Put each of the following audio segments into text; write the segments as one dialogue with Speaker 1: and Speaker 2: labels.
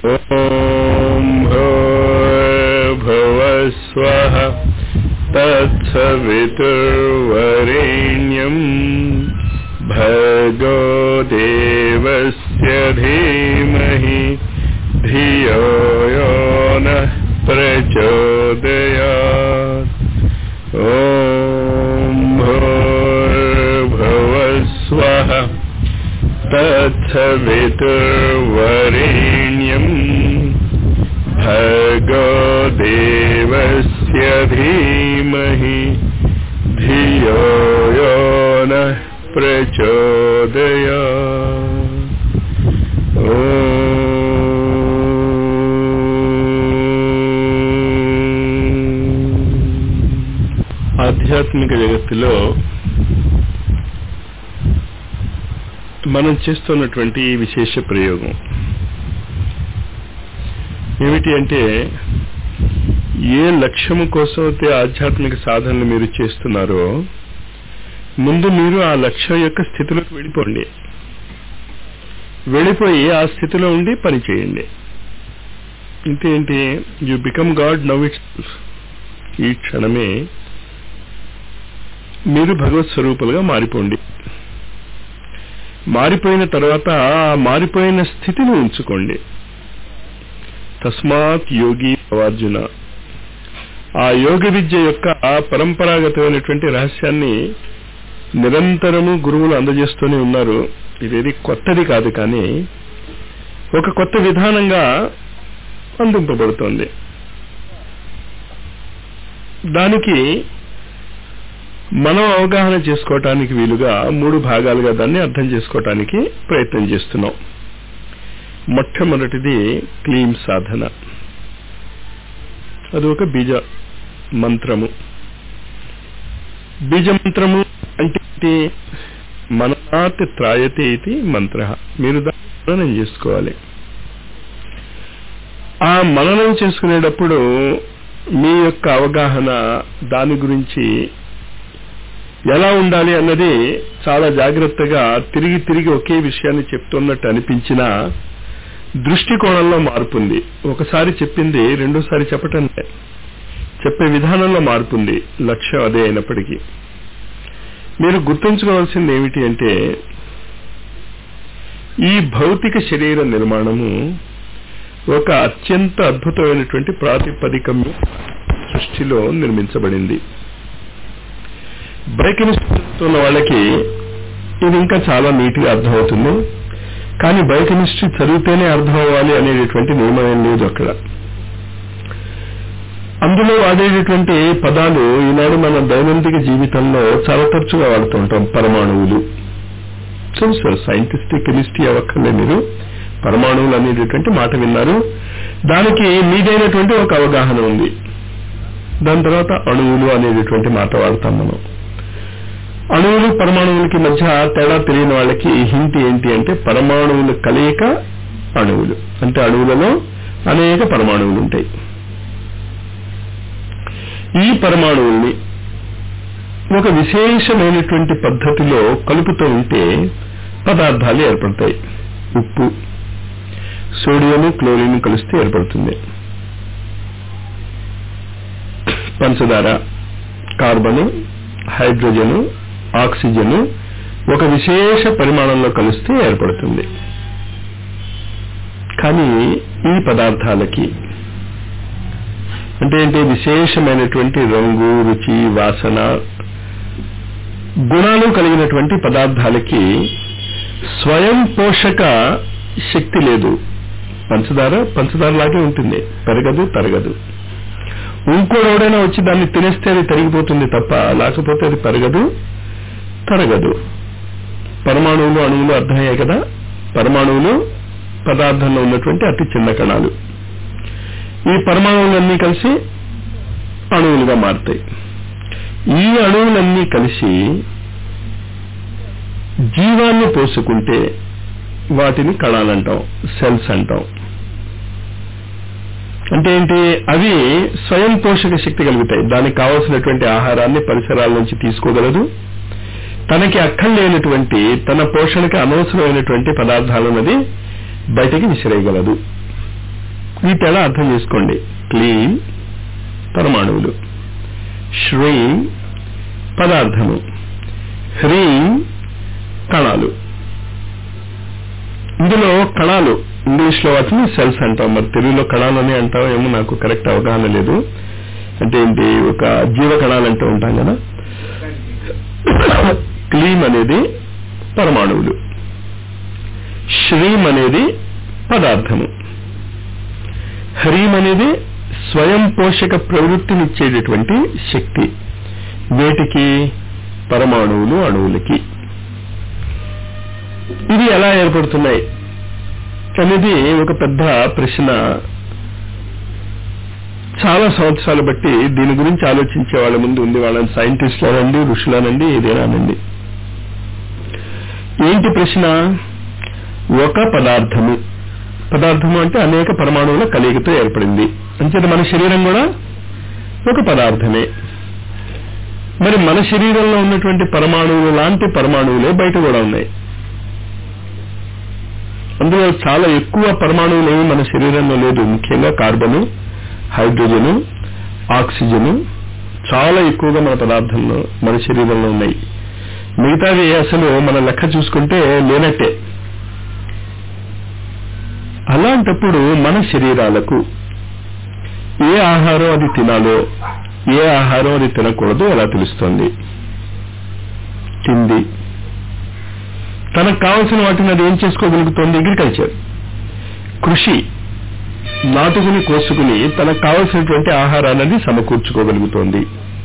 Speaker 1: ॐ भूर्भुवस्वः तत्सवितुर्वरेण्यम् भर्गो देवस्य धीमहि धियो यो नः प्रचोदयात् ॐ भूर्भुवस्वः तत्सवितुर्वरेण्यम् भर्गो देवस्य धीमहि धियो यो नः प्रचोदयात् ఆధ్యాత్మిక జగత్తులో మనం చేస్తున్నటువంటి ఈ విశేష ప్రయోగం ఏమిటి అంటే ఏ లక్ష్యము కోసం అయితే ఆధ్యాత్మిక సాధనలు మీరు చేస్తున్నారో ముందు మీరు ఆ లక్ష్యం యొక్క స్థితిలోకి వెళ్ళిపోండి వెళ్ళిపోయి ఆ స్థితిలో ఉండి పని చేయండి ఇంకేంటి you become god now it ఈ క్షణమే మీరు భగవత్ స్వరూపులుగా మారిపోండి మారిపోయిన తర్వాత ఆ మారిపోయిన స్థితిని ఉంచుకోండి తస్మాత్ యోగి అర్జున ఆ యోగ విద్య యొక్క పరంపరాగతమైనటువంటి రహస్యాన్ని నిరంతరము గురువులు అందజేస్తూనే ఉన్నారు ఇదేది కొత్తది కాదు కానీ ఒక కొత్త విధానంగా అందింపబడుతోంది దానికి మనం అవగాహన చేసుకోవటానికి వీలుగా మూడు భాగాలుగా దాన్ని అర్థం చేసుకోవటానికి ప్రయత్నం చేస్తున్నాం మొట్టమొదటిది క్లీం సాధన అది ఒక బీజ మంత్రము బీజ మంత్రము అంటే మననాత్ త్రాయతే ఇది మంత్ర మీరు దాన్ని మననం చేసుకోవాలి ఆ మననం చేసుకునేటప్పుడు మీ యొక్క అవగాహన దాని గురించి ఎలా ఉండాలి అన్నది చాలా జాగ్రత్తగా తిరిగి తిరిగి ఒకే విషయాన్ని చెప్తున్నట్టు అనిపించినా దృష్టికోణంలో మార్పుంది ఒకసారి చెప్పింది రెండోసారి చెప్పటం చెప్పే విధానంలో మార్పుంది లక్ష్యం అదే అయినప్పటికీ మీరు గుర్తుంచుకోవాల్సింది ఏమిటి అంటే ఈ భౌతిక శరీర నిర్మాణము ఒక అత్యంత అద్భుతమైనటువంటి ప్రాతిపదికం సృష్టిలో నిర్మించబడింది బయోకెమిస్ట్రీ ఉన్న వాళ్ళకి ఇది ఇంకా చాలా నీట్గా అర్థమవుతుంది కానీ బయోకెమిస్ట్రీ చదివితేనే అర్థం అవ్వాలి అనేటటువంటి నియమం ఏం లేదు అక్కడ అందులో వాడేటటువంటి పదాలు ఈనాడు మన దైనందిక జీవితంలో చాలా తరచుగా వాడుతుంటాం పరమాణువులు తెలుసు సైంటిస్ట్ కెమిస్ట్రీ అవ్వక్కర్లే మీరు పరమాణువులు అనేటటువంటి మాట విన్నారు దానికి మీదైనటువంటి ఒక అవగాహన ఉంది దాని తర్వాత అణువులు అనేటటువంటి మాట వాడతాం మనం అణువులు పరమాణువులకి మధ్య తేడా తెలియని వాళ్ళకి హింట్ ఏంటి అంటే పరమాణువుల కలయిక అణువులు అంటే అణువులలో అనేక పరమాణువులు ఉంటాయి ఈ పరమాణువుల్ని ఒక విశేషమైనటువంటి పద్ధతిలో కలుపుతూ ఉంటే పదార్థాలు ఏర్పడతాయి ఉప్పు సోడియం క్లోరిన్ కలిస్తే ఏర్పడుతుంది పంచదార కార్బన్ హైడ్రోజన్ ఆక్సిజన్ ఒక విశేష పరిమాణంలో కలిస్తే ఏర్పడుతుంది కానీ ఈ పదార్థాలకి అంటే ఏంటి విశేషమైనటువంటి రంగు రుచి వాసన గుణాలు కలిగినటువంటి పదార్థాలకి స్వయం పోషక శక్తి లేదు పంచదార పంచదార లాగే ఉంటుంది పెరగదు తరగదు ఇంకోడెవడైనా వచ్చి దాన్ని తినేస్తే అది తరిగిపోతుంది తప్ప లేకపోతే అది పెరగదు తరగదు పరమాణువులు అణువులు అర్థమయ్యాయి కదా పరమాణువులు పదార్థంలో ఉన్నటువంటి అతి చిన్న కణాలు ఈ పరమాణువులన్నీ కలిసి అణువులుగా మారుతాయి ఈ అణువులన్నీ కలిసి జీవాన్ని పోసుకుంటే వాటిని కణాలంటాం సెల్స్ అంటాం అంటే ఏంటి అవి స్వయం పోషక శక్తి కలుగుతాయి దానికి కావలసినటువంటి ఆహారాన్ని పరిసరాల నుంచి తీసుకోగలదు తనకి అక్కర్లేనటువంటి తన పోషణకి అనవసరమైనటువంటి పదార్థాలన్నది బయటికి విసిరేయగలదు వీటి ఎలా అర్థం చేసుకోండి క్లీన్ పరమాణువులు శ్రీం పదార్థము హ్రీం కణాలు ఇందులో కణాలు ఇంగ్లీష్ లో వాటిని సెల్స్ అంటాం మరి తెలుగులో కణాలని అంటాం ఏమో నాకు కరెక్ట్ అవగాహన లేదు అంటే ఏంటి ఒక జీవ కణాలు అంటూ ఉంటాం కదా క్లీమ్ అనేది పరమాణువులు శ్రీం అనేది పదార్థము హ్రీం అనేది స్వయం పోషక ప్రవృత్తినిచ్చేటటువంటి శక్తి వేటికి పరమాణువులు అణువులకి ఇవి ఎలా ఏర్పడుతున్నాయి అనేది ఒక పెద్ద ప్రశ్న చాలా సంవత్సరాలు బట్టి దీని గురించి ఆలోచించే వాళ్ళ ముందు ఉంది వాళ్ళని సైంటిస్టులనండి ఋషులనండి ఏదేనానండి ఏంటి ప్రశ్న ఒక పదార్థము పదార్థము అంటే అనేక పరమాణువుల కలయికతో ఏర్పడింది అంచేత మన శరీరం కూడా ఒక పదార్థమే మరి మన శరీరంలో ఉన్నటువంటి పరమాణువులు లాంటి పరమాణువులే బయట కూడా ఉన్నాయి అందులో చాలా ఎక్కువ పరమాణువులు ఏమి మన శరీరంలో లేదు ముఖ్యంగా కార్బను హైడ్రోజను ఆక్సిజను చాలా ఎక్కువగా మన పదార్థంలో మన శరీరంలో ఉన్నాయి మిగతావి అసలు మన లెక్క చూసుకుంటే లేనట్టే అలాంటప్పుడు మన శరీరాలకు ఏ ఆహారం అది తినాలో ఏ ఆహారం అది తినకూడదు ఎలా తెలుస్తోంది తిండి తనకు కావలసిన వాటిని అది ఏం చేసుకోగలుగుతోంది అగ్రికల్చర్ కృషి నాటుకుని కోసుకుని తనకు కావలసినటువంటి ఆహారాన్ని సమకూర్చుకోగలుగుతోంది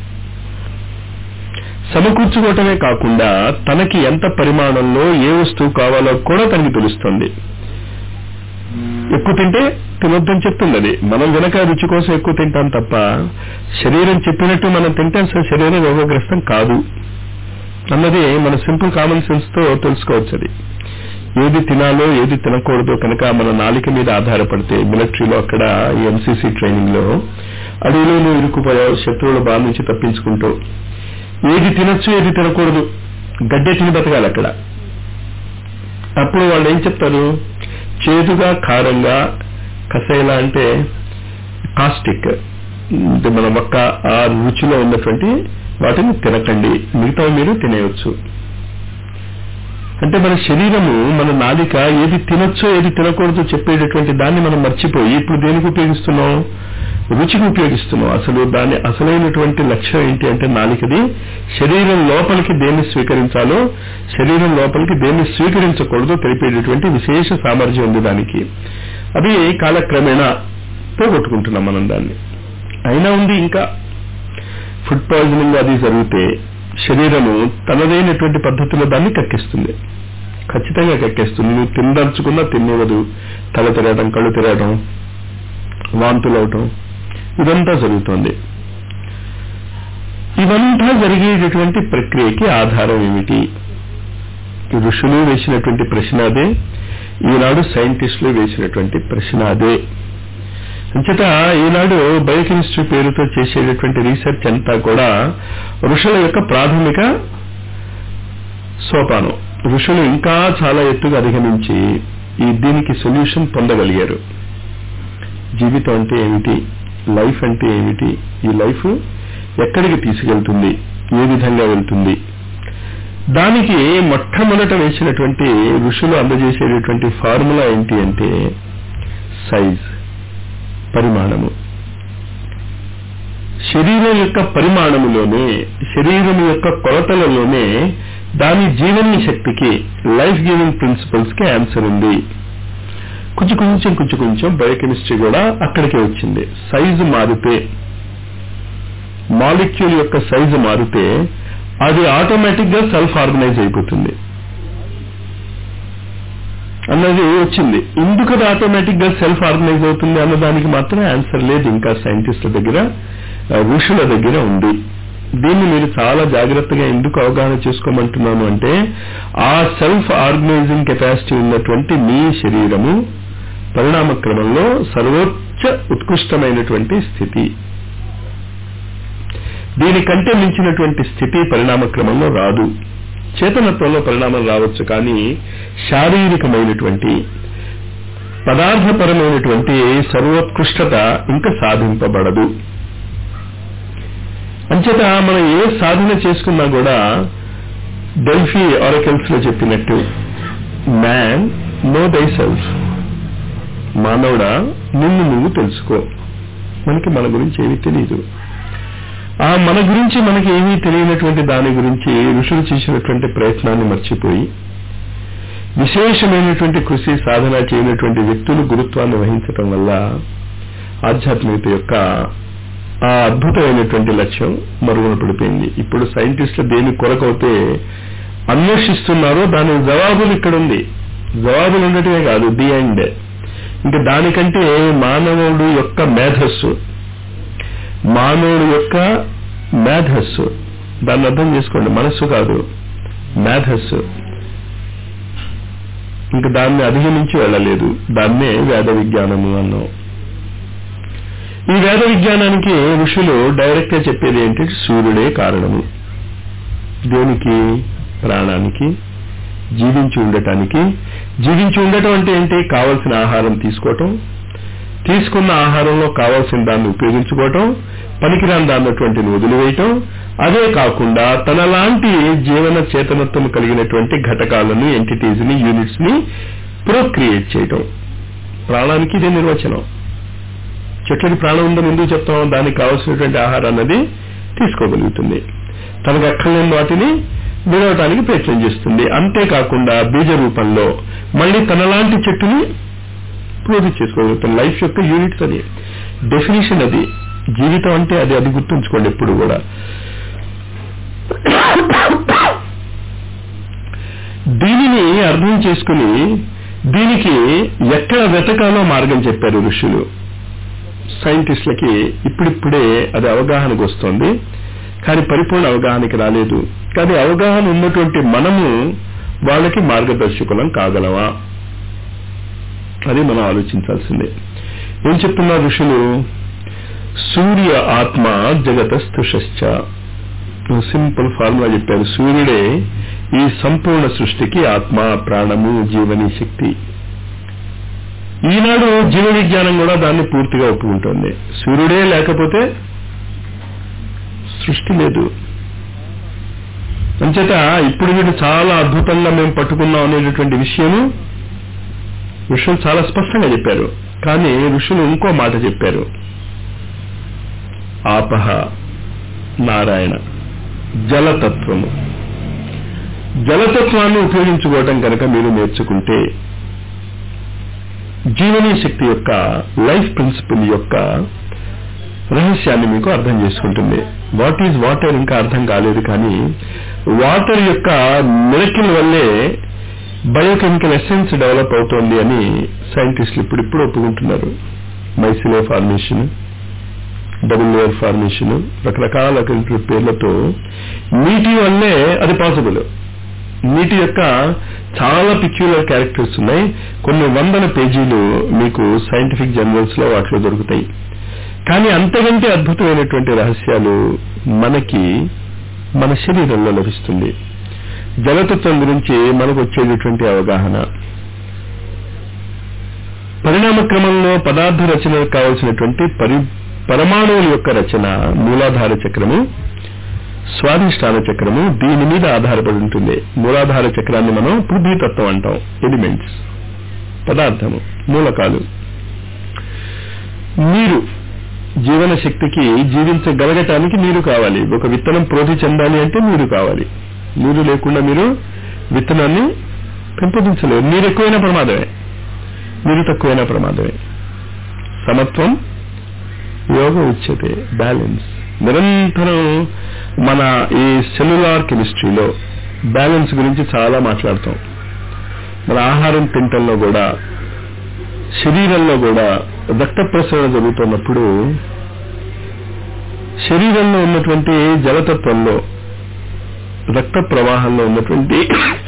Speaker 1: సమకూర్చుకోవటమే కాకుండా తనకి ఎంత పరిమాణంలో ఏ వస్తువు కావాలో కూడా తనకి తెలుస్తుంది ఎక్కువ తింటే తినొద్దని చెప్తుంది అది మనం వెనక రుచి కోసం ఎక్కువ తింటాం తప్ప శరీరం చెప్పినట్టు మనం తింటే అసలు శరీరం రోగగ్రస్తం కాదు అన్నది మన సింపుల్ కామన్ సెన్స్ తో తెలుసుకోవచ్చు అది ఏది తినాలో ఏది తినకూడదో కనుక మన నాలిక మీద ఆధారపడితే మిలిటరీలో అక్కడ ఎంసీసీ ట్రైనింగ్ లో అడవిలో ఇరుక్కుపోయావు శత్రువుల బాధ నుంచి తప్పించుకుంటూ ఏది తినొచ్చు ఏది తినకూడదు గడ్డే తిని బతకాలి అక్కడ అప్పుడు వాళ్ళు ఏం చెప్తారు చేదుగా కారంగా కసైలా అంటే కాస్టిక్ అంటే మన ఒక్క ఆ రుచిలో ఉన్నటువంటి వాటిని తినకండి మిగతా మీరు తినేయచ్చు అంటే మన శరీరము మన నాలిక ఏది తినొచ్చో ఏది తినకూడదో చెప్పేటటువంటి దాన్ని మనం మర్చిపోయి ఇప్పుడు దేనికి ఉపయోగిస్తున్నాం రుచికి ఉపయోగిస్తున్నాం అసలు దాని అసలైనటువంటి లక్ష్యం ఏంటి అంటే నాలికది శరీరం లోపలికి దేన్ని స్వీకరించాలో శరీరం లోపలికి దేన్ని స్వీకరించకూడదో తెలిపేటటువంటి విశేష సామర్థ్యం ఉంది దానికి అది కాలక్రమేణా పోగొట్టుకుంటున్నాం మనం దాన్ని అయినా ఉంది ఇంకా ఫుడ్ పాయిజనింగ్ అది జరిగితే శరీరము తనదైనటువంటి పద్ధతిలో దాన్ని కక్కిస్తుంది ఖచ్చితంగా కక్కేస్తుంది నువ్వు తినదలుచుకున్నా తినేవదు తల తిరగడం కళ్ళు తిరగడం వాంతులు అవటం ఇదంతా జరుగుతోంది ఇవంతా జరిగేటటువంటి ప్రక్రియకి ఆధారం ఏమిటి ఋషులు వేసినటువంటి ప్రశ్న అదే ఈనాడు సైంటిస్టులు వేసినటువంటి ప్రశ్న అదే అంచేత ఈనాడు బయోకెమిస్ట్రీ పేరుతో చేసేటటువంటి రీసెర్చ్ అంతా కూడా ఋషుల యొక్క ప్రాథమిక సోపానం ఋషులు ఇంకా చాలా ఎత్తుగా అధిగమించి ఈ దీనికి సొల్యూషన్ పొందగలిగారు జీవితం అంటే ఏమిటి లైఫ్ అంటే ఏమిటి ఈ లైఫ్ ఎక్కడికి తీసుకెళ్తుంది ఏ విధంగా వెళ్తుంది దానికి మొట్టమొదట వేసినటువంటి ఋషులు అందజేసేటటువంటి ఫార్ములా ఏంటి అంటే సైజ్ పరిమాణము శరీరం యొక్క పరిమాణములోనే శరీరం యొక్క కొలతలలోనే దాని జీవని శక్తికి లైఫ్ గివింగ్ ప్రిన్సిపల్స్ కి ఆన్సర్ ఉంది కొంచెం కొంచెం కొంచెం కొంచెం బయోకెమిస్ట్రీ కూడా అక్కడికే వచ్చింది సైజు మారితే మాలిక్యూల్ యొక్క సైజు మారితే అది ఆటోమేటిక్ గా సెల్ఫ్ ఆర్గనైజ్ అయిపోతుంది అన్నది వచ్చింది ఎందుకు అది ఆటోమేటిక్ గా సెల్ఫ్ ఆర్గనైజ్ అవుతుంది అన్న దానికి మాత్రం ఆన్సర్ లేదు ఇంకా సైంటిస్టుల దగ్గర ఋషుల దగ్గర ఉంది దీన్ని మీరు చాలా జాగ్రత్తగా ఎందుకు అవగాహన చేసుకోమంటున్నాను అంటే ఆ సెల్ఫ్ ఆర్గనైజింగ్ కెపాసిటీ ఉన్నటువంటి మీ శరీరము పరిణామ క్రమంలో సర్వోచ్చ ఉత్కృష్టమైనటువంటి స్థితి దీనికంటే మించినటువంటి స్థితి పరిణామ క్రమంలో రాదు చేతనత్వంలో పరిణామం రావచ్చు కానీ శారీరకమైనటువంటి పదార్థపరమైనటువంటి సర్వోత్కృష్టత ఇంకా సాధింపబడదు అంచేత మనం ఏ సాధన చేసుకున్నా కూడా డెల్ఫీ ఆరకల్స్ లో చెప్పినట్టు మ్యాన్ నో దై సెల్ఫ్ మానవుడా నిన్ను నువ్వు తెలుసుకో మనకి మన గురించి ఏమీ తెలియదు ఆ మన గురించి మనకి ఏమీ తెలియనటువంటి దాని గురించి ఋషులు చేసినటువంటి ప్రయత్నాన్ని మర్చిపోయి విశేషమైనటువంటి కృషి సాధన చేయనటువంటి వ్యక్తులు గురుత్వాన్ని వహించటం వల్ల ఆధ్యాత్మికత యొక్క ఆ అద్భుతమైనటువంటి లక్ష్యం మరుగున పడిపోయింది ఇప్పుడు సైంటిస్టులు దేని కొరకైతే అన్వేషిస్తున్నారో దాని జవాబులు ఇక్కడ ఉంది జవాబులు ఉండటమే కాదు ది అండ్ ఇంకా దానికంటే మానవుడు యొక్క మేధస్సు మానవుడు యొక్క మేధస్సు దాన్ని అర్థం చేసుకోండి మనస్సు కాదు మేధస్సు ఇంకా దాన్ని అధిగమించి వెళ్ళలేదు దాన్నే వేద విజ్ఞానము అన్నాం ఈ వేద విజ్ఞానానికి ఋషులు డైరెక్ట్ గా చెప్పేది ఏంటంటే సూర్యుడే కారణము దేనికి ప్రాణానికి జీవించి ఉండటానికి జీవించి ఉండటం అంటే ఏంటి కావలసిన ఆహారం తీసుకోవటం తీసుకున్న ఆహారంలో కావాల్సిన దాన్ని ఉపయోగించుకోవటం పనికిరాని దాన్నటువంటిని వదిలివేయటం అదే కాకుండా తనలాంటి జీవన చేతనత్వం కలిగినటువంటి ఘటకాలను ఎంటిటీస్ ని యూనిట్స్ ని ప్రోక్రియేట్ చేయటం ప్రాణానికి ఇదే నిర్వచనం చెట్లకి ప్రాణం ఉందని ఎందుకు చెప్తాం దానికి కావాల్సినటువంటి ఆహారం అన్నది తీసుకోగలుగుతుంది తనకు అక్కర్లేని వాటిని విడవటానికి ప్రయత్నం చేస్తుంది అంతేకాకుండా బీజ రూపంలో మళ్ళీ తనలాంటి చెట్టుని ప్రొడ్యూస్ చేసుకోగలుగుతుంది లైఫ్ యొక్క యూనిట్స్ అది డెఫినేషన్ అది జీవితం అంటే అది అది గుర్తుంచుకోండి ఎప్పుడు కూడా దీనిని అర్థం చేసుకుని దీనికి ఎక్కడ వెతకాలో మార్గం చెప్పారు ఋషులు సైంటిస్టులకి ఇప్పుడిప్పుడే అది అవగాహనకు వస్తుంది కానీ పరిపూర్ణ అవగాహనకి రాలేదు కానీ అవగాహన ఉన్నటువంటి మనము వాళ్ళకి మార్గదర్శకులం కాగలవా అది మనం ఆలోచించాల్సిందే ఏం చెప్తున్నారు ఋషులు సూర్య ఆత్మ జగతస్థుషశ్చ సింపుల్ ఫార్ములా చెప్పారు సూర్యుడే ఈ సంపూర్ణ సృష్టికి ఆత్మ ప్రాణము జీవని శక్తి ఈనాడు జీవ విజ్ఞానం కూడా దాన్ని పూర్తిగా ఒప్పుకుంటోంది సూర్యుడే లేకపోతే సృష్టి లేదు అంచేత ఇప్పుడు వీడు చాలా అద్భుతంగా మేము పట్టుకున్నాం అనేటటువంటి విషయము ఋషులు చాలా స్పష్టంగా చెప్పారు కానీ ఋషులు ఇంకో మాట చెప్పారు ఆపహ నారాయణ జలతత్వము జలతత్వాన్ని ఉపయోగించుకోవటం కనుక మీరు నేర్చుకుంటే జీవనీ శక్తి యొక్క లైఫ్ ప్రిన్సిపల్ యొక్క రహస్యాన్ని మీకు అర్థం చేసుకుంటుంది వాట్ ఈజ్ వాటర్ ఇంకా అర్థం కాలేదు కానీ వాటర్ యొక్క మిరకిల్ వల్లే బయోకెమికల్ ఎసెన్స్ డెవలప్ అవుతోంది అని సైంటిస్టులు ఇప్పుడిప్పుడు ఒప్పుకుంటున్నారు micelle formation double layer formation రకరకాల పేర్లతో నీటి వల్లే అది పాసిబుల్ నీటి యొక్క చాలా పిక్యులర్ క్యారెక్టర్స్ ఉన్నాయి కొన్ని వందల పేజీలు మీకు సైంటిఫిక్ జర్నల్స్ లో వాటిలో దొరుకుతాయి కానీ అంతకంటే అద్భుతమైనటువంటి రహస్యాలు మనకి మన శరీరంలో లభిస్తుంది జలతత్వం గురించి మనకు వచ్చేటటువంటి అవగాహన పరిణామ క్రమంలో పదార్థ రచనకు కావలసినటువంటి పరి పరమాణువుల యొక్క రచన మూలాధార చక్రము స్వాధిష్టాన చక్రము దీని మీద ఆధారపడి ఉంటుంది మూలాధార చక్రాన్ని మనం పృథ్వీతత్వం అంటాం ఎలిమెంట్స్ పదార్థము మూలకాలు నీరు జీవన శక్తికి జీవించగలగటానికి నీరు కావాలి ఒక విత్తనం ప్రోధి చెందాలి అంటే నీరు కావాలి నీరు లేకుండా మీరు విత్తనాన్ని పెంపొందించలేరు నీరు ఎక్కువైనా ప్రమాదమే నీరు తక్కువైనా ప్రమాదమే సమత్వం యోగ ఉచ్యతే బ్యాలెన్స్ నిరంతరం మన ఈ సెల్యులార్ కెమిస్ట్రీలో బ్యాలెన్స్ గురించి చాలా మాట్లాడతాం మన ఆహారం తింటంలో కూడా శరీరంలో కూడా రక్త ప్రసరణ జరుగుతున్నప్పుడు శరీరంలో ఉన్నటువంటి జలతత్వంలో రక్త ప్రవాహంలో ఉన్నటువంటి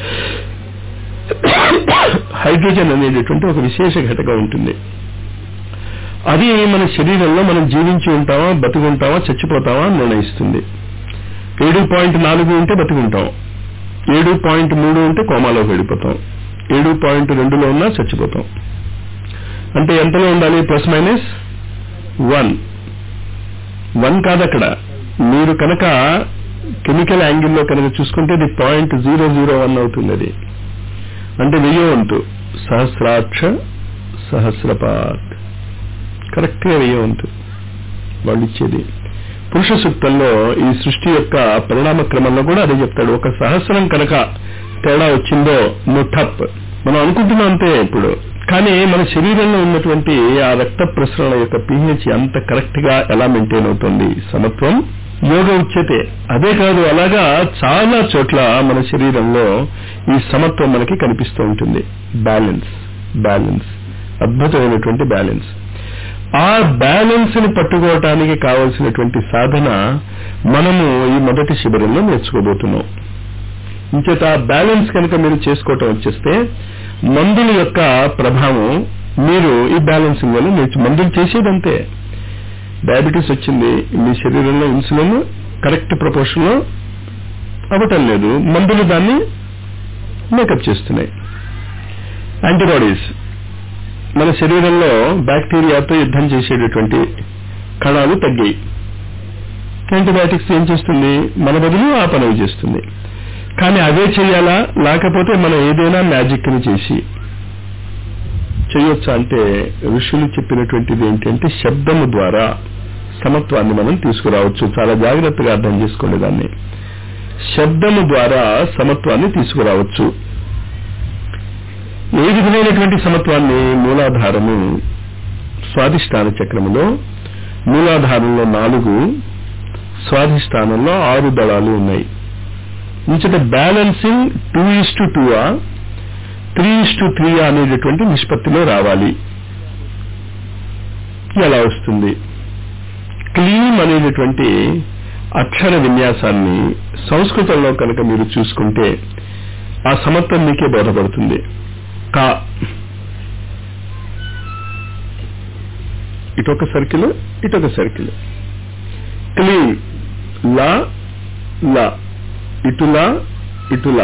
Speaker 1: హైడ్రోజన్ అనేటటువంటి ఒక విశేష ఘటకం ఉంటుంది అది మన శరీరంలో మనం జీవించి ఉంటామా బతుకుంటామా చచ్చిపోతామా నిర్ణయిస్తుంది ఏడు పాయింట్ నాలుగు ఉంటే బతుకుంటాం ఏడు పాయింట్ మూడు ఉంటే కోమాలోకి వెళ్ళిపోతాం ఏడు పాయింట్ రెండులో ఉన్నా చచ్చిపోతాం అంటే ఎంతలో ఉండాలి ప్లస్ మైనస్ వన్ వన్ కాదు అక్కడ మీరు కనుక కెమికల్ యాంగిల్లో కనుక చూసుకుంటే ఇది పాయింట్ జీరో జీరో వన్ అవుతుంది అది అంటే వెయ్యి వంతు సహస్రాక్ష సహస్రపాత్ కరెక్ట్ గా వెయ్యి వంతు వాళ్ళు ఇచ్చేది పురుష సూక్తంలో ఈ సృష్టి యొక్క పరిణామ క్రమంలో కూడా అదే చెప్తాడు ఒక సహస్రం కనుక తేడా వచ్చిందో నుఠప్ మనం అనుకుంటున్నాం అంతే ఇప్పుడు కానీ మన శరీరంలో ఉన్నటువంటి ఆ రక్త ప్రసరణ యొక్క పిహెచ్ అంత కరెక్ట్ గా ఎలా మెయింటైన్ అవుతుంది సమత్వం యోగ ఉచ్యతే అదే కాదు అలాగా చాలా చోట్ల మన శరీరంలో ఈ సమత్వం మనకి కనిపిస్తూ ఉంటుంది బ్యాలెన్స్ బ్యాలెన్స్ అద్భుతమైనటువంటి బ్యాలెన్స్ ఆ బ్యాలెన్స్ ని పట్టుకోవటానికి కావలసినటువంటి సాధన మనము ఈ మొదటి శిబిరంలో నేర్చుకోబోతున్నాం ఇంచేత ఆ బ్యాలెన్స్ కనుక మీరు చేసుకోవటం వచ్చేస్తే మందుల యొక్క ప్రభావం మీరు ఈ బ్యాలెన్సింగ్ వల్ల నేర్చు మందులు చేసేదంతే డయాబెటీస్ వచ్చింది మీ శరీరంలో ఇన్సులిన్ కరెక్ట్ ప్రపోర్షన్ లో అవ్వటం లేదు మందులు దాన్ని మేకప్ చేస్తున్నాయి యాంటీబాడీస్ మన శరీరంలో బ్యాక్టీరియాతో యుద్ధం చేసేటటువంటి కణాలు తగ్గాయి యాంటీబయాటిక్స్ ఏం చేస్తుంది మన బదులు ఆ పనులు చేస్తుంది కానీ అవే చేయాలా లేకపోతే మనం ఏదైనా మ్యాజిక్ ని చేసి చేయొచ్చా అంటే ఋషులు చెప్పినటువంటిది ఏంటంటే శబ్దము ద్వారా సమత్వాన్ని మనం తీసుకురావచ్చు చాలా జాగ్రత్తగా అర్థం చేసుకోండి దాన్ని శబ్దము ద్వారా సమత్వాన్ని తీసుకురావచ్చు ఏ విధమైనటువంటి సమత్వాన్ని మూలాధారము స్వాధిష్టాన చక్రములో మూలాధారంలో నాలుగు స్వాధిష్టానంలో ఆరు దళాలు ఉన్నాయి ఇంచట balancing two is to two ఆ త్రీ ఇస్ టు త్రీ అనేటటువంటి నిష్పత్తిలో రావాలి ఎలా వస్తుంది క్లీమ్ అనేటటువంటి అక్షర విన్యాసాన్ని సంస్కృతంలో కనుక మీరు చూసుకుంటే ఆ సమత్వం మీకే బోధపడుతుంది కా ఇటొక సర్కిల్ ఇటొక సర్కిల్ క్లీన్ లా లా ఇటులా ఇటులా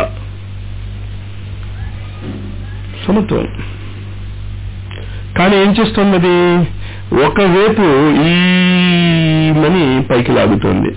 Speaker 1: సమత్వం కానీ ఏం చేస్తున్నది ఒకవైపు ఈ మని పైకి లాగుతోంది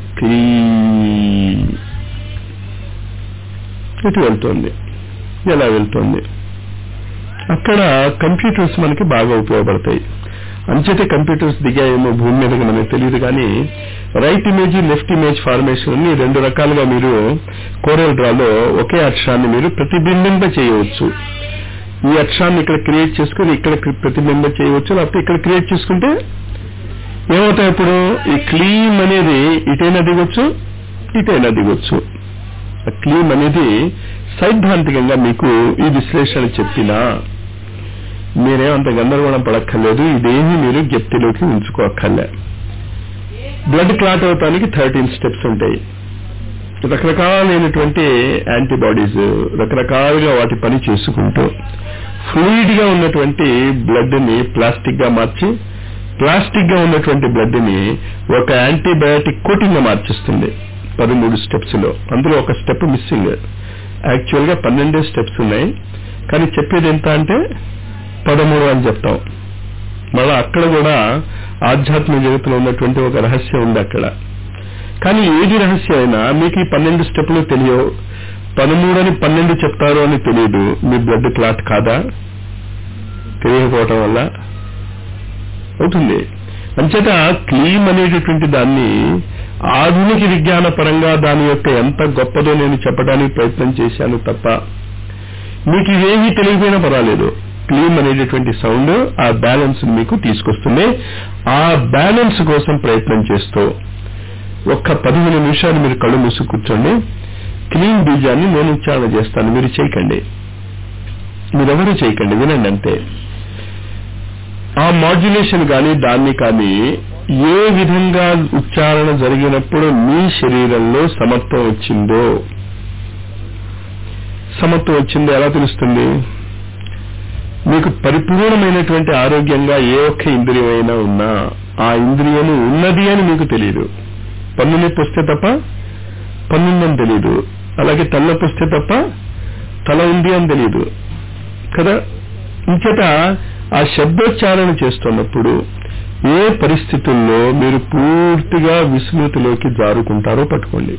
Speaker 1: ఇటు వెళ్తోంది ఎలా వెళ్తోంది అక్కడ కంప్యూటర్స్ మనకి బాగా ఉపయోగపడతాయి అంచేతే కంప్యూటర్స్ దిగాయేమో భూమి మీదకి మనకు తెలియదు కానీ right image left image formation ని రెండు రకాలుగా మీరు కోరల్ డ్రాలో ఒకే అక్షరాన్ని మీరు ప్రతిబింబింప చేయవచ్చు ఈ అక్షరాన్ని ఇక్కడ క్రియేట్ చేసుకుని ఇక్కడ ప్రతిబింబ చేయవచ్చు లేకపోతే ఇక్కడ క్రియేట్ చేసుకుంటే ఏమవుతాయి ఇప్పుడు ఈ క్లీమ్ అనేది ఇటైనా దిగొచ్చు ఇటైనా దిగొచ్చు ఆ క్లీమ్ అనేది సైద్ధాంతికంగా మీకు ఈ విశ్లేషణ చెప్పినా మీరేమంత గందరగోళం పడక్కర్లేదు ఇదేమి మీరు జ్ఞప్తిలోకి ఉంచుకోక్కర్లే బ్లడ్ క్లాట్ అవటానికి థర్టీన్ స్టెప్స్ ఉంటాయి రకరకాలైనటువంటి యాంటీబాడీస్ రకరకాలుగా వాటి పని చేసుకుంటూ ఫ్లూయిడ్ గా ఉన్నటువంటి బ్లడ్ ని ప్లాస్టిక్ గా మార్చి ప్లాస్టిక్ గా ఉన్నటువంటి బ్లడ్ ని ఒక యాంటీబయాటిక్ కోటింగ్ గా మార్చిస్తుంది పదమూడు స్టెప్స్ లో అందులో ఒక స్టెప్ మిస్సింగ్ యాక్చువల్ గా పన్నెండే స్టెప్స్ ఉన్నాయి కానీ చెప్పేది ఎంత అంటే పదమూడు అని చెప్తాం మళ్ళా అక్కడ కూడా ఆధ్యాత్మిక జగత్తులో ఉన్నటువంటి ఒక రహస్యం ఉంది అక్కడ కానీ ఏది రహస్యం అయినా మీకు ఈ పన్నెండు స్టెప్లు తెలియవు పదమూడు అని పన్నెండు చెప్తారు అని తెలియదు మీ బ్లడ్ క్లాట్ కాదా తెలియకపోవటం వల్ల అవుతుంది అంచేత క్లీమ్ అనేటటువంటి దాన్ని ఆధునిక విజ్ఞాన పరంగా దాని యొక్క ఎంత గొప్పదో నేను చెప్పడానికి ప్రయత్నం చేశాను తప్ప మీకు ఇవేమీ తెలియకపోయినా పర్వాలేదు క్లీమ్ అనేటటువంటి సౌండ్ ఆ బ్యాలెన్స్ మీకు తీసుకొస్తుంది ఆ బ్యాలెన్స్ కోసం ప్రయత్నం చేస్తూ ఒక్క పదిహేను నిమిషాలు మీరు కళ్ళు మూసి కూర్చోండి క్లీన్ బీజాన్ని నేను ఉచ్చారణ చేస్తాను మీరు చేయకండి మీరెవరూ చేయకండి వినండి అంతే ఆ మాడ్యులేషన్ కానీ దాన్ని కానీ ఏ విధంగా ఉచ్చారణ జరిగినప్పుడు మీ శరీరంలో సమత్వం వచ్చిందో సమత్వం వచ్చిందో ఎలా తెలుస్తుంది మీకు పరిపూర్ణమైనటువంటి ఆరోగ్యంగా ఏ ఒక్క ఇంద్రియం అయినా ఉన్నా ఆ ఇంద్రియము ఉన్నది అని మీకు తెలియదు పన్ను నొప్పి వస్తే తప్ప పన్నుందని తెలియదు అలాగే తలనొప్పి వస్తే తప్ప తల ఉంది అని తెలియదు కదా ఇంచేత ఆ శబ్దోచ్చారణ చేస్తున్నప్పుడు ఏ పరిస్థితుల్లో మీరు పూర్తిగా విస్మృతిలోకి జారుకుంటారో పట్టుకోండి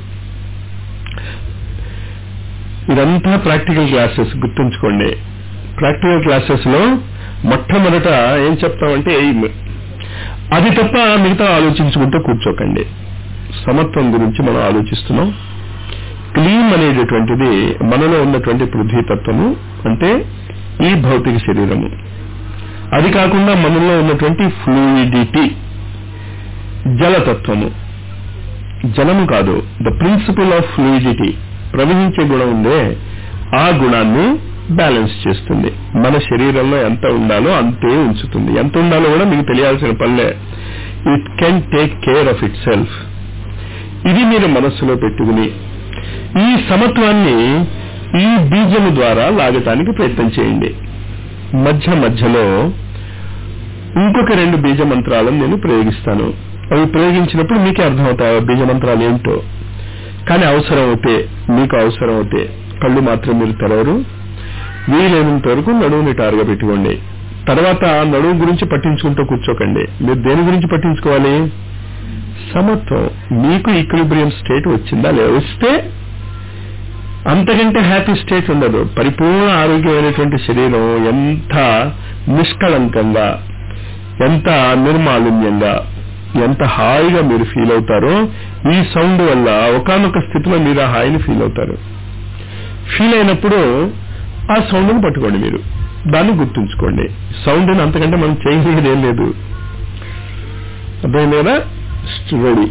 Speaker 1: ఇదంతా ప్రాక్టికల్ క్లాసెస్ గుర్తుంచుకోండి ప్రాక్టికల్ క్లాసెస్ లో మొట్టమొదట ఏం చెప్తామంటే ఎయిమ్ అది తప్ప మిగతా ఆలోచించుకుంటూ కూర్చోకండి సమత్వం గురించి మనం ఆలోచిస్తున్నాం క్లీమ్ అనేటటువంటిది మనలో ఉన్నటువంటి పృథ్వీతత్వము అంటే ఈ భౌతిక శరీరము అది కాకుండా మనలో ఉన్నటువంటి ఫ్లూయిడిటీ జలతత్వము జలము కాదు ద ప్రిన్సిపల్ ఆఫ్ ఫ్లూయిడిటీ ప్రవహించే గుణం ఉందే ఆ గుణాన్ని బ్యాలెన్స్ చేస్తుంది మన శరీరంలో ఎంత ఉండాలో అంతే ఉంచుతుంది ఎంత ఉండాలో కూడా మీకు తెలియాల్సిన పనిలే it can take care of itself ఇది మీరు మనస్సులో పెట్టుకుని ఈ సమత్వాన్ని ఈ బీజము ద్వారా లాగటానికి ప్రయత్నం చేయండి మధ్య మధ్యలో ఇంకొక రెండు బీజ మంత్రాలను నేను ప్రయోగిస్తాను అవి ప్రయోగించినప్పుడు మీకే అర్థమవుతాయి ఆ బీజ మంత్రాలు ఏంటో కానీ అవసరం అవుతే మీకు అవసరం అవుతే కళ్ళు మాత్రం మీరు తెరవరు వీలైనంత వరకు నడువుని టారుగా పెట్టుకోండి తర్వాత నడువు గురించి పట్టించుకుంటూ కూర్చోకండి మీరు దేని గురించి పట్టించుకోవాలి సమత్వం మీకు ఈక్విలిబ్రియం స్టేట్ వచ్చిందా లేదా వస్తే అంతకంటే హ్యాపీ స్టేట్ ఉండదు పరిపూర్ణ ఆరోగ్యమైనటువంటి శరీరం ఎంత నిష్కళంకంగా ఎంత నిర్మాలిన్యంగా ఎంత హాయిగా మీరు ఫీల్ అవుతారో ఈ సౌండ్ వల్ల ఒకనొక స్థితిలో మీరు ఆ హాయిని ఫీల్ అవుతారు ఫీల్ అయినప్పుడు ఆ సౌండ్ని పట్టుకోండి మీరు దాన్ని గుర్తుంచుకోండి సౌండ్ అంతకంటే మనం చేయగలిగేది ఏం లేదు అర్థమైంది కదా రెడీ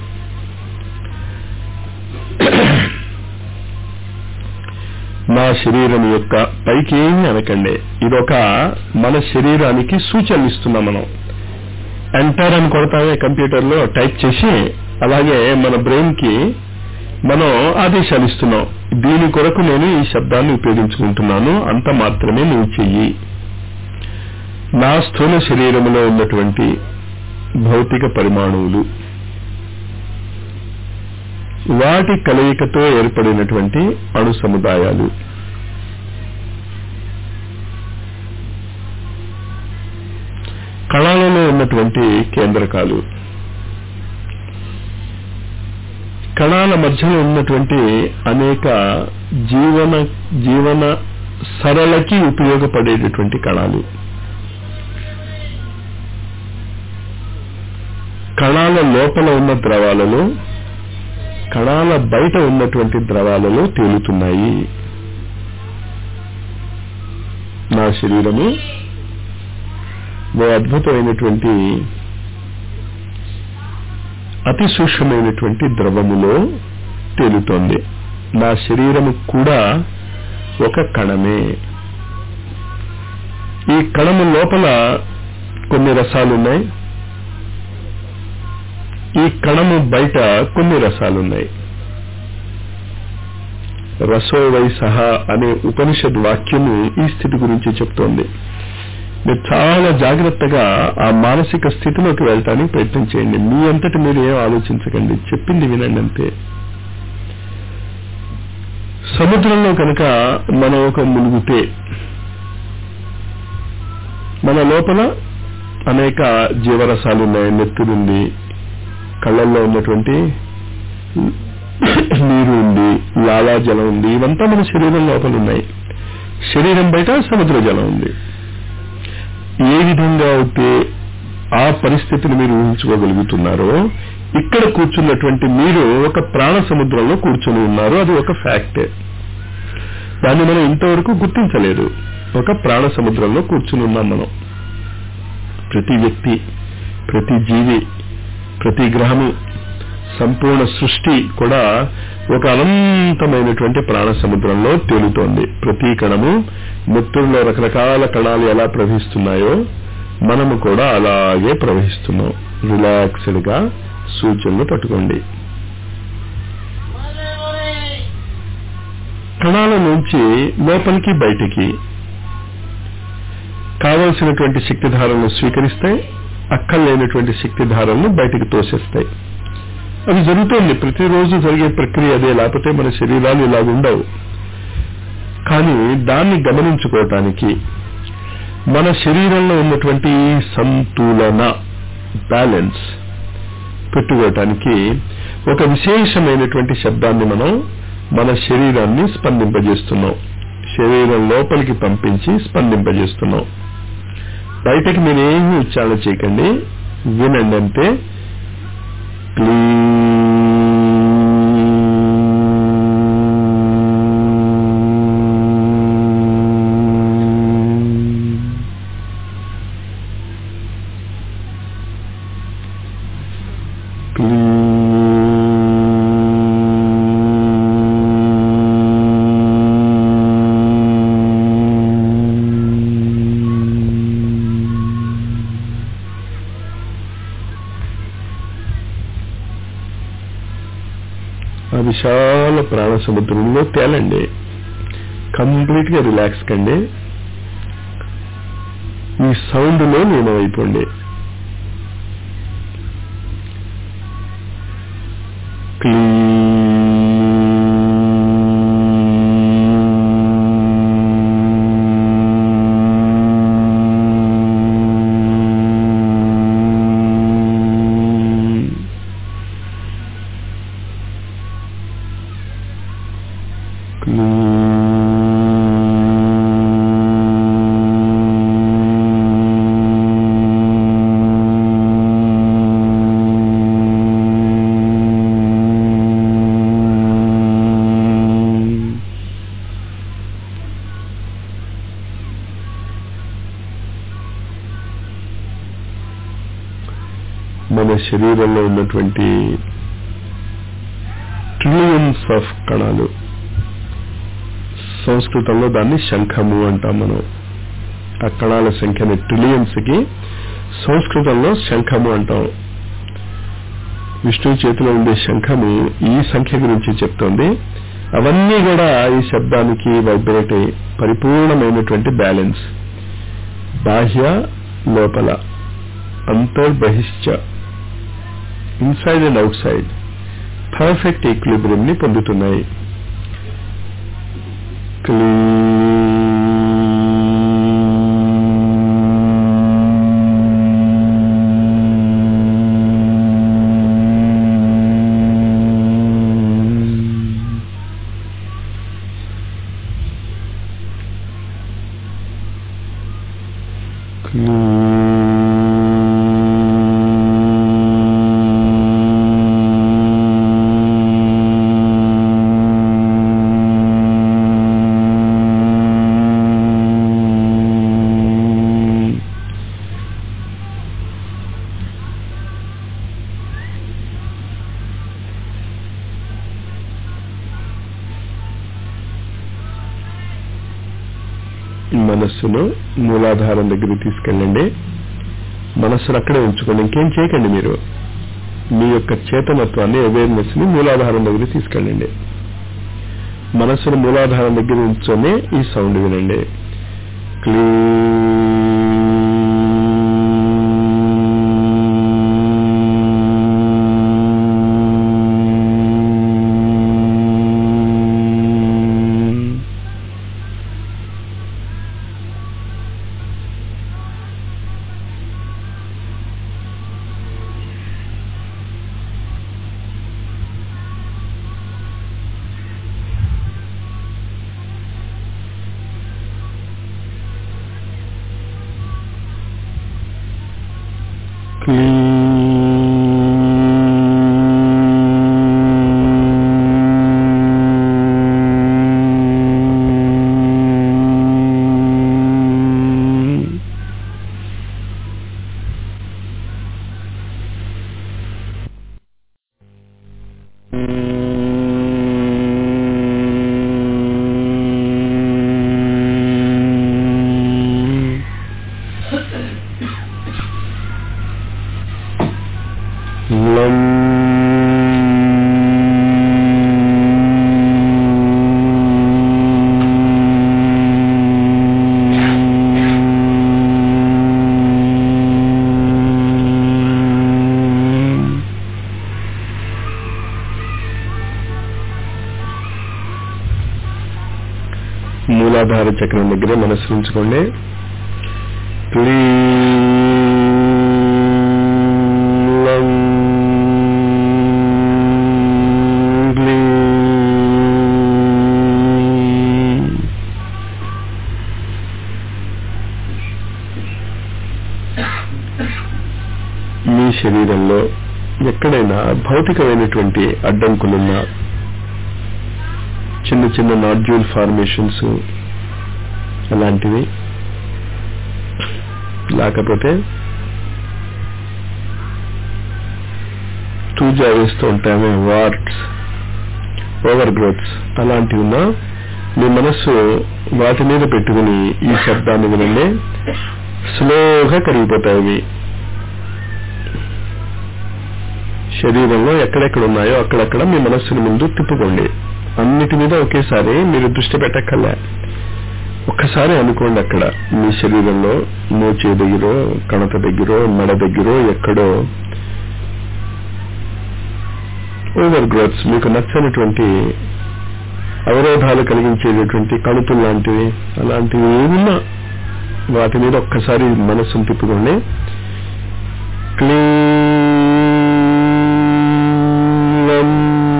Speaker 1: నా శరీరం యొక్క పైకి ఏమి అనకండి ఇదొక మన శరీరానికి సూచనలు ఇస్తున్నాం మనం ఎంటర్ అని కొడతామే కంప్యూటర్ లో టైప్ చేసి అలాగే మన బ్రెయిన్ కి మనం ఆదేశాలు ఇస్తున్నాం దీని కొరకు నేను ఈ శబ్దాన్ని ఉపయోగించుకుంటున్నాను అంత మాత్రమే నువ్వు చెయ్యి నా స్థూల శరీరములో ఉన్నటువంటి భౌతిక పరిమాణువులు వాటి కలయికతో ఏర్పడినటువంటి అణు సముదాయాలు కణాలలో ఉన్నటువంటి కేంద్రకాలు కణాల మధ్యలో ఉన్నటువంటి అనేక జీవన జీవన సరళకి ఉపయోగపడేటటువంటి కణాలు కణాల లోపల ఉన్న ద్రవాలలో కణాల బయట ఉన్నటువంటి ద్రవాలలో తేలుతున్నాయి నా శరీరము ఓ అద్భుతమైనటువంటి అతి సూక్ష్మమైనటువంటి ద్రవములో తేలుతోంది నా శరీరము కూడా ఒక కణమే ఈ కణము లోపల కొన్ని రసాలున్నాయి ఈ కణము బయట కొన్ని రసాలున్నాయి రసోవై సహా అనే ఉపనిషద్ వాక్యము ఈ స్థితి గురించి చెప్తోంది మీరు చాలా జాగ్రత్తగా ఆ మానసిక స్థితిలోకి వెళ్ళటానికి ప్రయత్నం చేయండి మీ అంతటి మీరు ఏం ఆలోచించకండి చెప్పింది వినండి అంతే సముద్రంలో కనుక మనం ఒక మునుగుతే మన లోపల అనేక జీవరసాలు ఉన్నాయి నెత్తురుంది కళ్ళల్లో ఉన్నటువంటి నీరు ఉంది లాలాజలం ఉంది ఇవంతా మన శరీరం లోపల ఉన్నాయి శరీరం బయట సముద్ర జలం ఉంది ఏ విధంగా అయితే ఆ పరిస్థితిని మీరు ఊహించుకోగలుగుతున్నారో ఇక్కడ కూర్చున్నటువంటి మీరు ఒక ప్రాణ సముద్రంలో కూర్చొని ఉన్నారు అది ఒక ఫ్యాక్టే దాన్ని మనం ఇంతవరకు గుర్తించలేదు ఒక ప్రాణ సముద్రంలో కూర్చుని ఉన్నాం మనం ప్రతి వ్యక్తి ప్రతి జీవి ప్రతి గ్రహము సంపూర్ణ సృష్టి కూడా ఒక అనంతమైనటువంటి ప్రాణ సముద్రంలో తేలుతోంది ప్రతి కణము నెత్తుల్లో రకరకాల కణాలు ఎలా ప్రవహిస్తున్నాయో మనము కూడా అలాగే ప్రవహిస్తున్నాం రిలాక్స్డ్ గా సూచనలు పట్టుకోండి కణాల నుంచి లోపలికి బయటికి కావలసినటువంటి శక్తిధారలను స్వీకరిస్తాయి అక్కర్లేనటువంటి శక్తిధారలను బయటికి తోసేస్తాయి అవి జరుగుతోంది ప్రతిరోజు జరిగే ప్రక్రియ అదే లేకపోతే మన శరీరాలు ఇలా ఉండవు కానీ దాన్ని గమనించుకోవటానికి మన శరీరంలో ఉన్నటువంటి సంతులన బ్యాలెన్స్ పెట్టుకోవటానికి ఒక విశేషమైనటువంటి శబ్దాన్ని మనం మన శరీరాన్ని స్పందింపజేస్తున్నాం శరీరం లోపలికి పంపించి స్పందింపజేస్తున్నాం బయటకి మీరేమీ ఉచ్చారణ చేయకండి వినండి అంటే ఆ విశాల ప్రాణ సముద్రంలో తేలండి కంప్లీట్ గా రిలాక్స్ కండి ఈ సౌండ్ లో లీనమైపోండి మన శరీరంలో ఉన్నటువంటి ట్రిలియన్స్ ఆఫ్ కణాలు సంస్కృతంలో దాన్ని శంఖము అంటాం మనం ఆ కణాల సంఖ్యని ట్రిలియన్స్ కి సంస్కృతంలో శంఖము అంటాం విష్ణువు చేతిలో ఉండే శంఖము ఈ సంఖ్య గురించి చెప్తోంది అవన్నీ కూడా ఈ శబ్దానికి వైబ్రేట్ అయ్యి పరిపూర్ణమైనటువంటి బ్యాలెన్స్ బాహ్య లోపల అంతర్బహిశ్చ inside and outside perfect equilibrium ని పొందుతున్నాయి మనస్సును మూలాధారం దగ్గరికి తీసుకెళ్ళండి మనస్సును అక్కడే ఉంచుకోండి ఇంకేం చేయకండి మీరు మీ యొక్క చేతనత్వాన్ని అవేర్నెస్ ని మూలాధారం దగ్గరికి తీసుకెళ్ళండి మనస్సును మూలాధారం దగ్గర ఉంచుకొని ఈ సౌండ్ వినండి క్లీ లం మూలాధార చక్రం దగ్గర మనసు ఉంచుకోండి క్లీం గ్లీం మీ శరీరంలో ఎక్కడైనా భౌతికమైనటువంటి అడ్డంకులున్నా చిన్న చిన్న నాడ్యూల్ ఫార్మేషన్స్ అలాంటివి లేకపోతే తూజా వేస్తూ ఉంటామే వార్డ్స్ ఓవర్ గ్రోత్స్ అలాంటివి ఉన్నా మీ మనస్సు వాటి మీద పెట్టుకుని ఈ శబ్దాన్ని వినండి స్లోగా కరిగిపోతాయి ఇవి. శరీరంలో ఎక్కడెక్కడ ఉన్నాయో అక్కడక్కడ మీ మనస్సుని ముందు తిప్పుకోండి అన్నిటి మీద ఒకేసారి మీరు దృష్టి పెట్టక్కర్లే ఒక్కసారి అనుకోండి అక్కడ మీ శరీరంలో మోచే దగ్గర కణత దగ్గర మెడ దగ్గర ఎక్కడో ఓవర్ గ్రోత్స్ మీకు నచ్చనటువంటి అవరోధాలు కలిగించేటటువంటి కణుతులు లాంటివి అలాంటివి ఏమున్నా వాటి మీద ఒక్కసారి మనస్సును తిప్పుకోండి క్లీం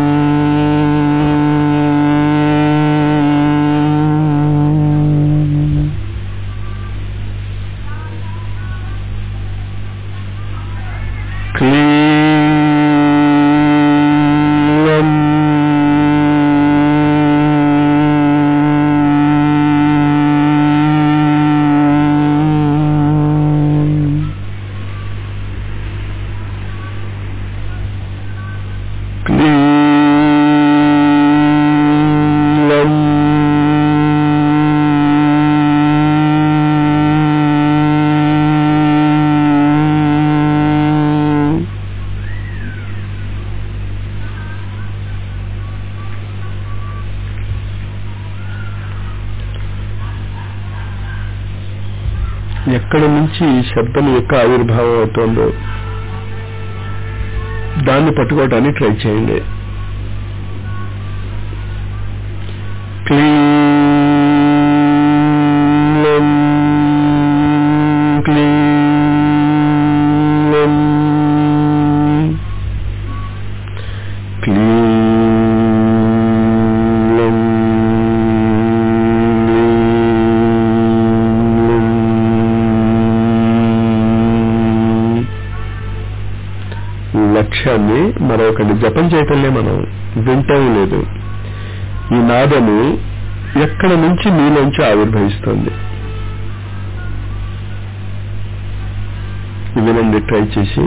Speaker 1: క్లీం క్లీం ఎక్కడి నుంచి ఈ శబ్దం యొక్క ఆవిర్భావం అవుతోందో దాన్ని పట్టుకోవడానికి ట్రై చేయండి క్లీం క్లీం క్లీం లక్ష్యాన్ని మరొకటి జపం చేయటంలే మనం వింటం లేదు ఈ నాదము ఎక్కడ నుంచి మీలోంచి ఆవిర్భవిస్తుంది వినండి ట్రై చేసి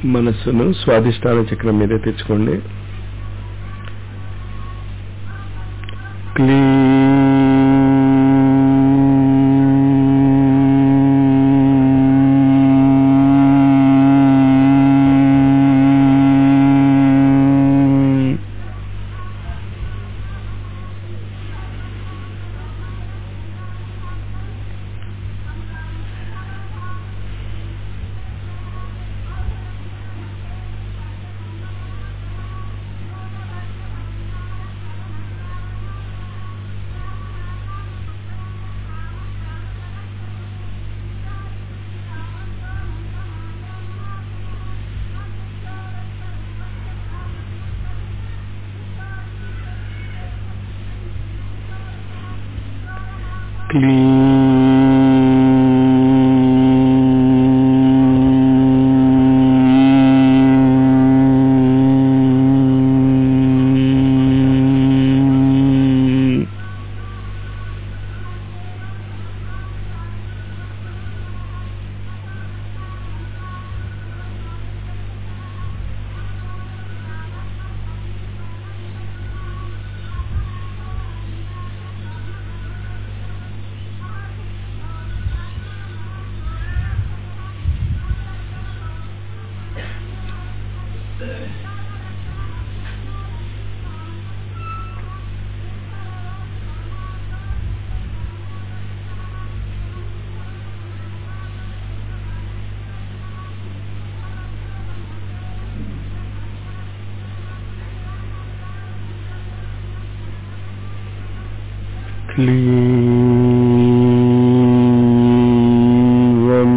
Speaker 1: మనస్సును స్వాధిష్టాన చక్రం మీదే తెచ్చుకోండి క్లీ క్లీం క్లీం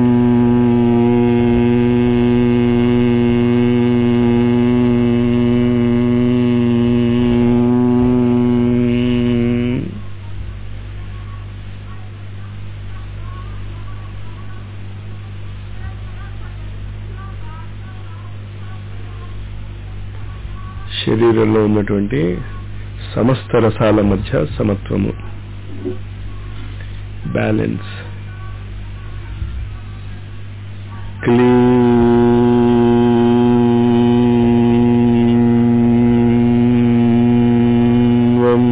Speaker 1: శరీరంలో ఉన్నటువంటి సమస్త రసాల మధ్య సమత్వము బ్యాలెన్స్ క్లీం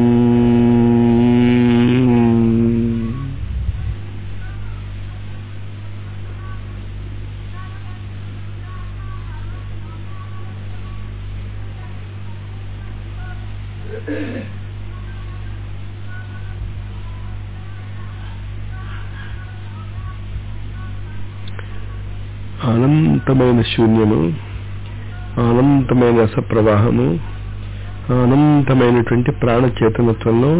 Speaker 1: అనంతమైన శూన్యము అనంతమైన రసప్రవాహము అనంతమైనటువంటి ప్రాణ చేతనత్వంలో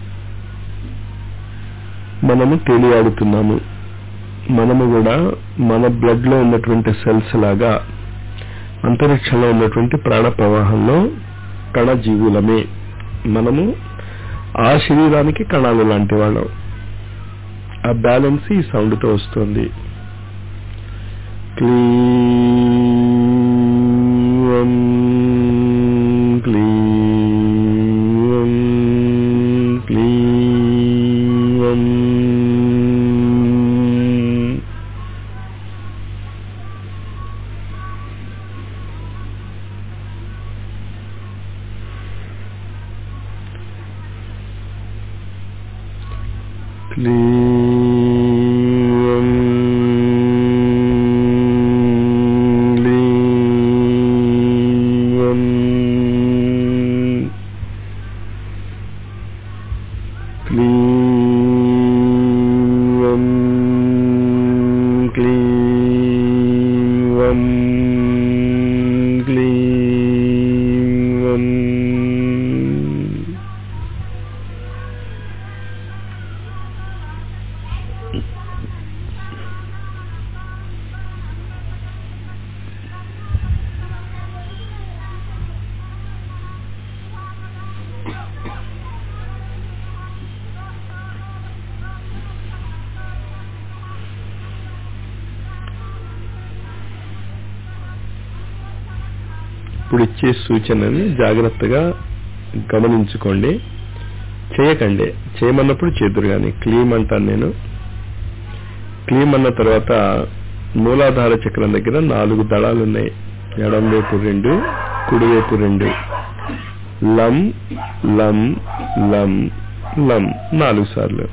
Speaker 1: మనము తేలియాడుతున్నాము మనము కూడా మన బ్లడ్ లో ఉన్నటువంటి సెల్స్ లాగా అంతరిక్షంలో ఉన్నటువంటి ప్రాణ ప్రవాహంలో కణజీవులమే మనము ఆ శరీరానికి కణాలు లాంటి వాళ్ళం ఆ బ్యాలెన్స్ ఈ సౌండ్ తో వస్తుంది క్లీం క్లీం క్లీం క్లీం క్లీం క్లీం క్లీం క్లీం ఇప్పుడు ఇచ్చే సూచనని జాగ్రత్తగా గమనించుకోండి చేయకండి చేయమన్నప్పుడు చేదురు కానీ క్లీమ్ అంటాను నేను క్లీమ్ అన్న తర్వాత మూలాధార చక్రం దగ్గర నాలుగు దళాలు ఉన్నాయి ఎడం వైపు రెండు కుడివైపు రెండు లం లం లం లం నాలుగు సార్లు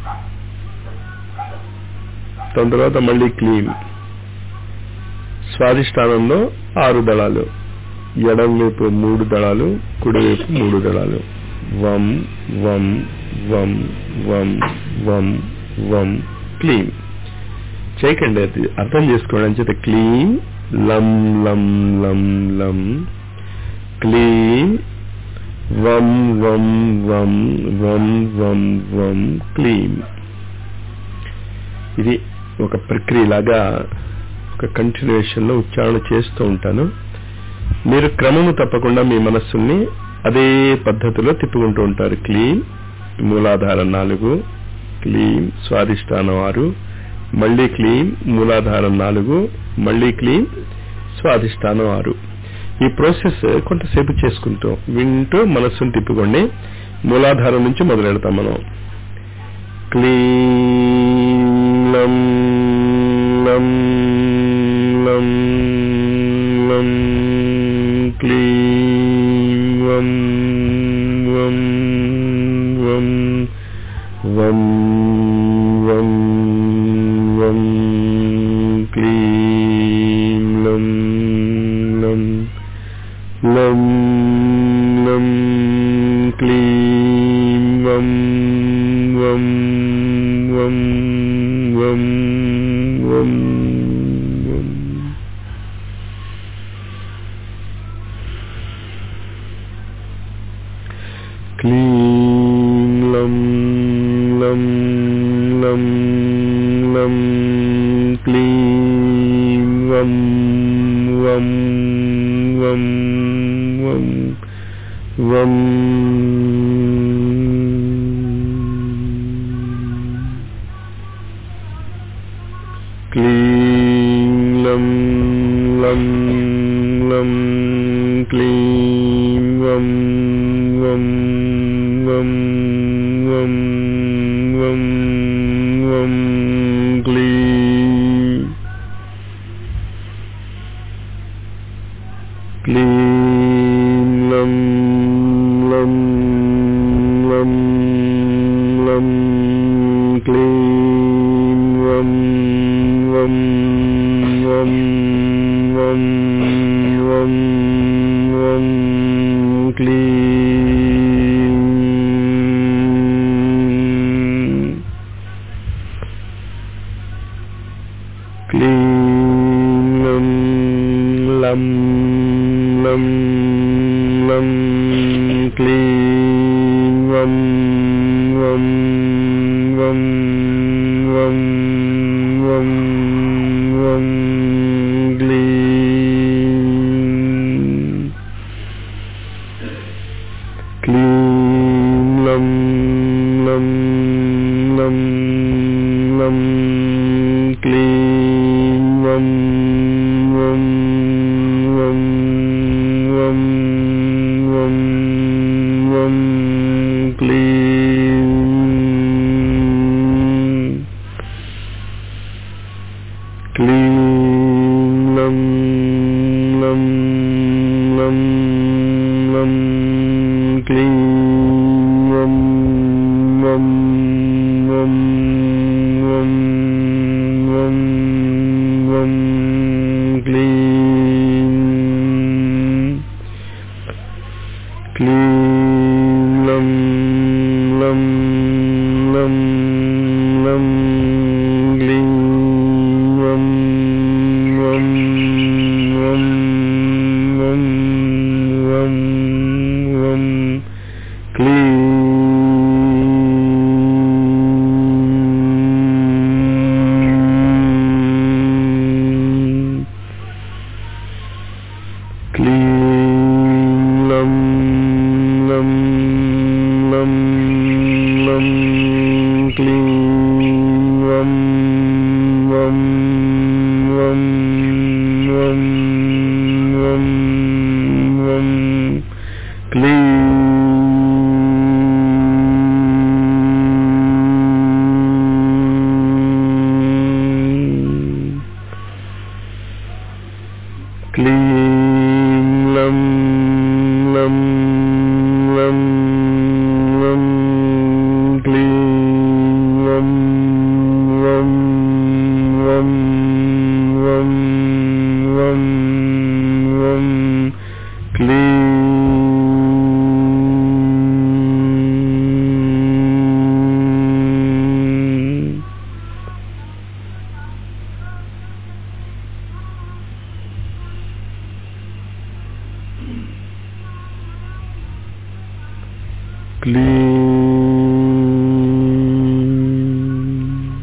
Speaker 1: దాని తర్వాత మళ్ళీ క్లీన్ స్వాధిష్టానంలో ఆరు దళాలు ఎడం వైపు మూడు దళాలు కుడివైపు మూడు దళాలు వం వం వం వం వం వం క్లీన్ చేయకండి అది అర్థం చేసుకోండి అని చేత క్లీన్ లం లం లం లం క్లీన్ వం వం వం వం వం వం క్లీన్ ఇది ఒక ప్రక్రియలాగా ఒక కంటిన్యూషన్ లో ఉచ్చారణ చేస్తూ ఉంటాను మీరు క్రమము తప్పకుండా మీ మనస్సుని అదే పద్ధతిలో తిప్పుకుంటూ ఉంటారు క్లీన్ మూలాధారం నాలుగు క్లీన్ స్వాధిష్టానం ఆరు మళ్ళీ క్లీన్ మూలాధారం నాలుగు మళ్ళీ క్లీన్ స్వాధిష్టానం ఆరు ఈ ప్రాసెస్ కొంతసేపు చేసుకుంటూ వింటూ మనస్సును తిప్పుకోండి మూలాధారం నుంచి మొదలెడతాం మనం క్లీం లం లం లం క్లీం వం వం వం వం వం వం క్లీం లం లం లం లం క్లీం వం వం వం వం వం వం క్లీం లం లం లం లం క్లీం వం వం వం వం వం క్లీం లం లం లం క్లీం వం వం వం వం వం వం క్లీం క్లీం లం లం లం లం క్లీం వం వం వం వం వం వం క్లీం క్లీం లం లం లం లం క్లీం వం వం వం వం వం వం క్లీం క్లీం లం లం లం లం క్లీం వం వం వం వం వం వం క్లీం క్లీం లం లం లం లం క్లీం వం వం వం వం వం వం క్లీం క్లీం లం లం లం లం క్లీం వం వం వం వం వం వం క్లీం క్లీం లం లం లం లం క్లీం వం వం వం వం వం వం క్లీం వం వం క్లీం వం వం వం వం వం వం క్లీం క్లీం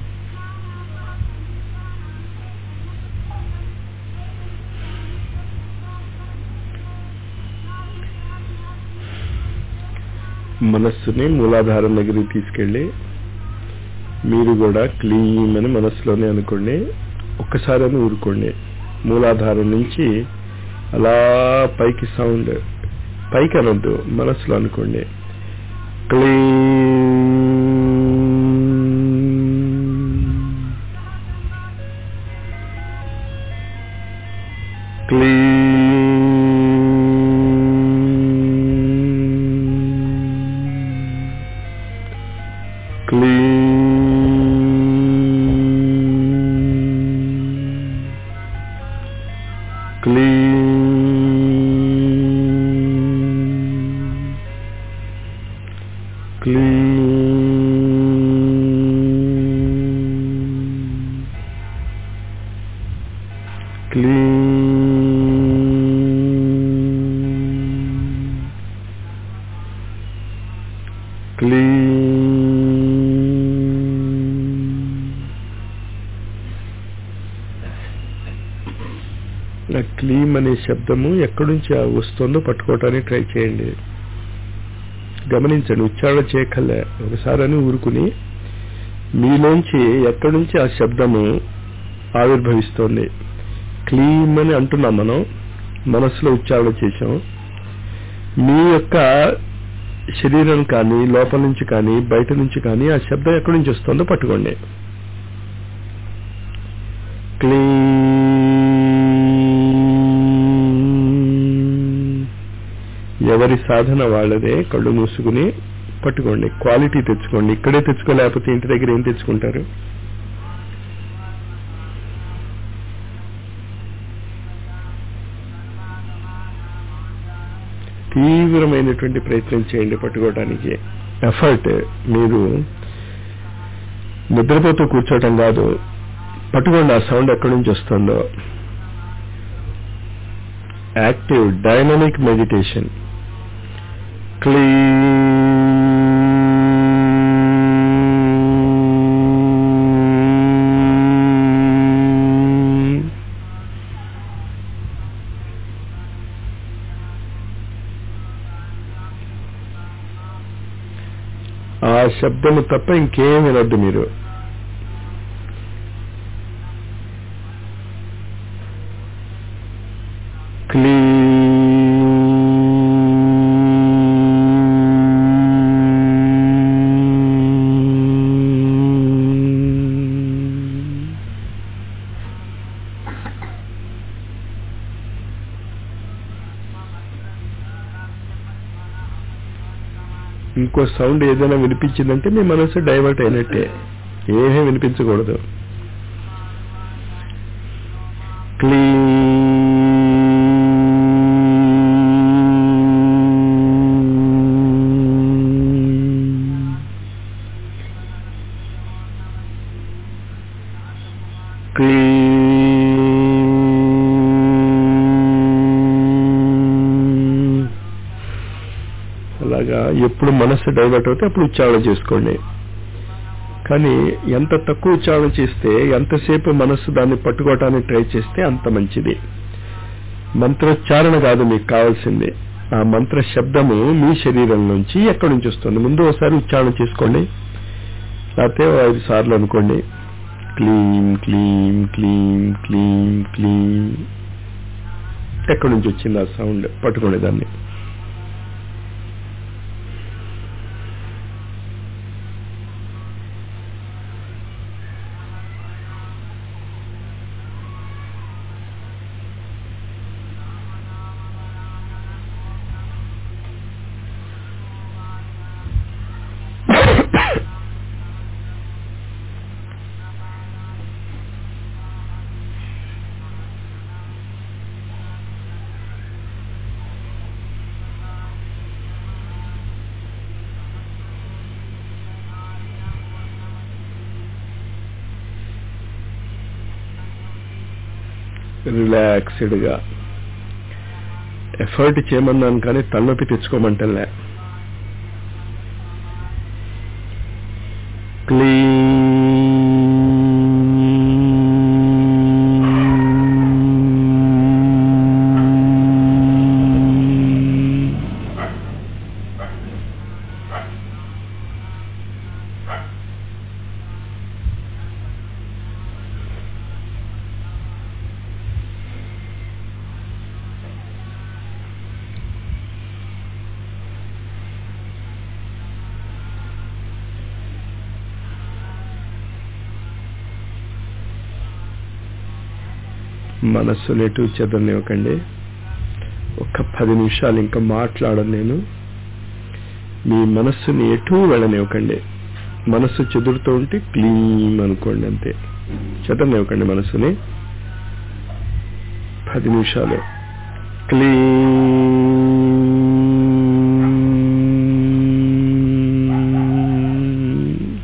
Speaker 1: మనస్సుని మూలాధారం దగ్గరికి తీసుకెళ్ళి మీరు కూడా క్లీన్ అని మనస్సులోనే అనుకోండి ఒక్కసారి అని ఊరుకోండి మూలాధారం నుంచి అలా పైకి సౌండ్ పైకి అనొద్దు మనస్సులో అనుకోండి క్లీన్ క్లీన్ క్లీన్ ఆ క్లీమ్ అనే శబ్దము ఎక్కడి నుంచి ఆ వస్తుందో పట్టుకోవటానికి ట్రై చేయండి గమనించండి ఉచ్చారణ చేయకలే ఒకసారి అని ఊరుకుని మీలోంచి ఎక్కడి నుంచి ఆ శబ్దము ఆవిర్భవిస్తోంది క్లీమ్ అని అంటున్నాం మనం మనసులో ఉచ్చారణ చేశాం మీ యొక్క శరీరం కానీ లోపల నుంచి కానీ బయట నుంచి కానీ ఆ శబ్దం ఎక్కడి నుంచి వస్తుందో పట్టుకోండి క్లీన్ ఎవరి సాధన వాళ్ళదే కళ్ళు మూసుకుని పట్టుకోండి క్వాలిటీ తెచ్చుకోండి ఇక్కడే తెచ్చుకోలేకపోతే ఇంటి దగ్గర ఏం తెచ్చుకుంటారు తీవ్రమైనటువంటి ప్రయత్నం చేయండి పట్టుకోవడానికి ఎఫర్ట్ మీరు నిద్రపోతూ కూర్చోవటం కాదు పట్టుకోండి ఆ సౌండ్ ఎక్కడి నుంచి వస్తుందో యాక్టివ్ డైనమిక్ మెడిటేషన్ క్లీన్ ఆ శబ్దము తప్ప ఇంకేం వినొద్దు మీరు క్లీన్ ఇంకో సౌండ్ ఏదైనా వినిపించిందంటే మీ మనసు డైవర్ట్ అయినట్టే ఏమీ వినిపించకూడదు క్లీన్ అలాగా ఎప్పుడు మనస్సు డైవర్ట్ అవుతే అప్పుడు ఉచ్చారణ చేసుకోండి కానీ ఎంత తక్కువ ఉచ్చారణ చేస్తే ఎంతసేపు మనస్సు దాన్ని పట్టుకోవటానికి ట్రై చేస్తే అంత మంచిది మంత్రోచ్చారణ కాదు మీకు కావాల్సింది ఆ మంత్ర శబ్దము మీ శరీరం నుంచి ఎక్కడి నుంచి వస్తుంది ముందు ఒకసారి ఉచ్చారణ చేసుకోండి లేకపోతే ఓ ఐదు సార్లు అనుకోండి క్లీం క్లీం క్లీం క్లీం క్లీం ఎక్కడి నుంచి వచ్చింది ఆ సౌండ్ పట్టుకోండి దాన్ని రిలాక్స్డ్గా ఎఫర్ట్ చేయమన్నాను కానీ తలనొప్పి తెచ్చుకోమంటలే క్లీన్ మనస్సును ఎటు చెదరనివ్వకండి ఒక్క పది నిమిషాలు ఇంకా మాట్లాడను నేను మీ మనస్సుని ఎటు వెళ్ళనివ్వకండి మనస్సు చెదురుతూ ఉంటే క్లీన్ అనుకోండి అంతే చెదరనివ్వకండి మనస్సుని పది నిమిషాలు క్లీన్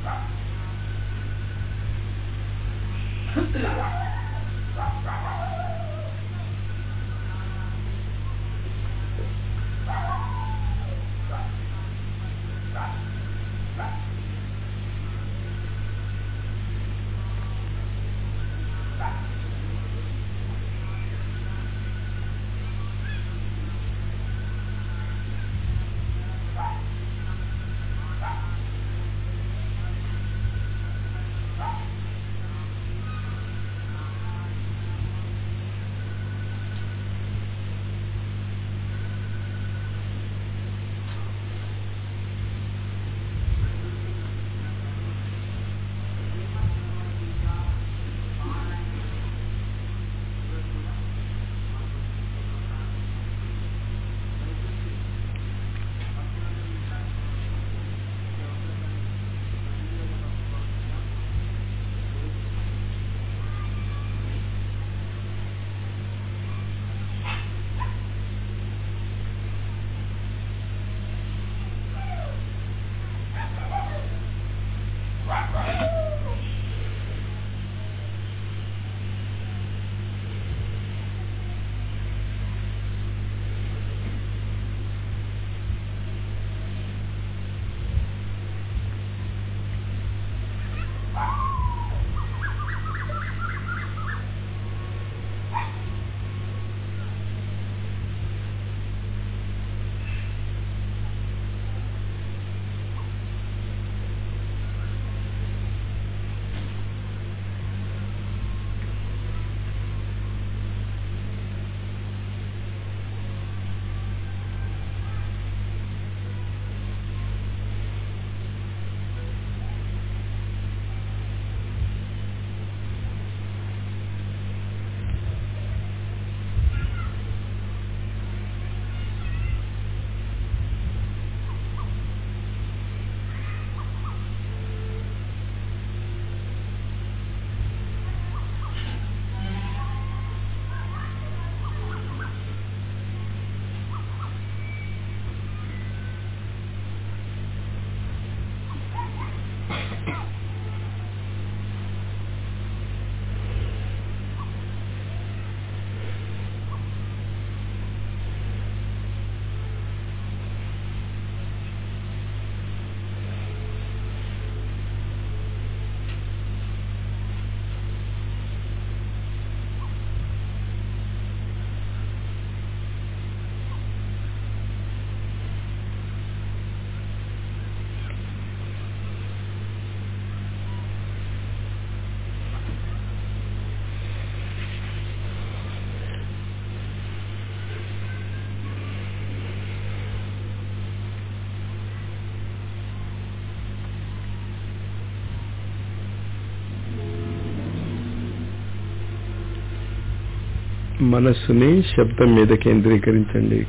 Speaker 1: మనస్సుని శబ్దం మీద కేంద్రీకరించండి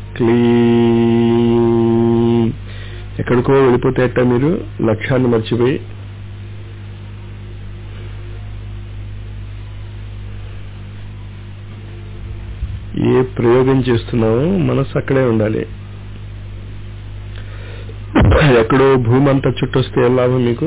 Speaker 1: క్లీన్ ఎక్కడికో వెళ్ళిపోతాయట మీరు లక్ష్యాన్ని మర్చిపోయి ఏ ప్రయోగం చేస్తున్నావో మనస్సు అక్కడే ఉండాలి ఎక్కడో భూమి అంతా చుట్టొస్తే ఏం లాభం మీకు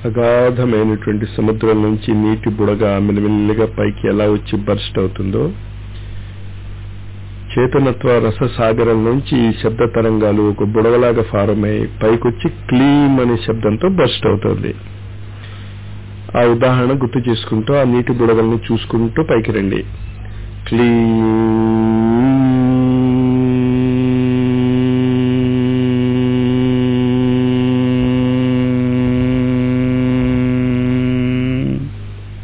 Speaker 1: అగాధమైనటువంటి సముద్రం నుంచి నీటి బుడగ మెల్లిమెల్లిగా పైకి ఎలా వచ్చి బర్స్ట్ అవుతుందో చేతనత్వ రససాగరం నుంచి ఈ శబ్ద తరంగాలు ఒక బుడగలాగా ఫారం అయి పైకొచ్చి క్లీమ్ అనే శబ్దంతో బర్స్ట్ అవుతుంది ఆ ఉదాహరణ గుర్తు చేసుకుంటూ ఆ నీటి బుడగల్ని చూసుకుంటూ పైకి రండి క్లీమ్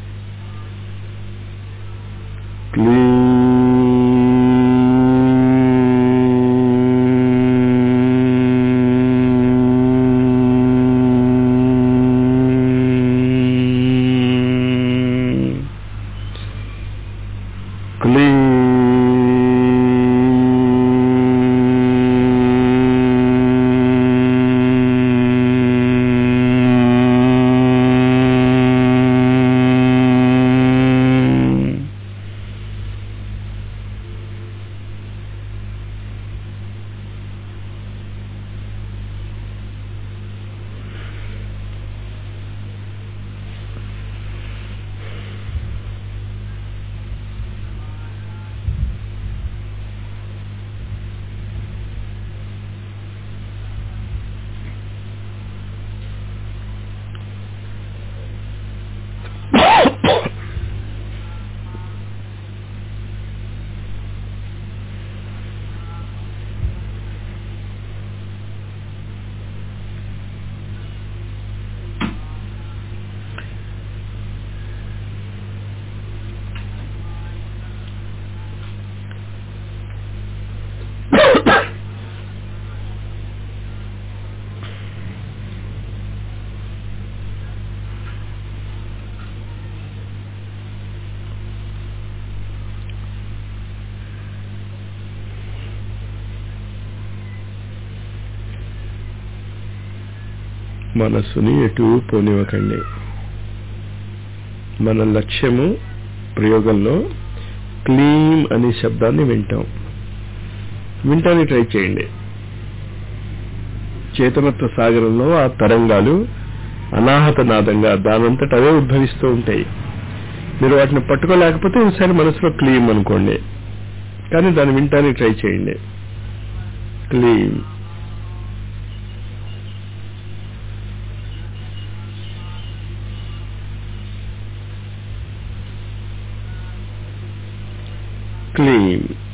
Speaker 1: క్లీమ్ క్లీమ్ మనస్సుని ఎటు పోనివ్వకండి మన లక్ష్యము ప్రయోగంలో క్లీమ్ అనే శబ్దాన్ని వింటాం వింటానికి ట్రై చేయండి చేతనత్వ సాగరంలో ఆ తరంగాలు అనాహత నాదంగా దానంతట అవే ఉద్భవిస్తూ ఉంటాయి మీరు వాటిని పట్టుకోలేకపోతే ఒకసారి మనసులో క్లీమ్ అనుకోండి కానీ దాన్ని వింటానికి ట్రై చేయండి క్లీమ్ క్లీమ్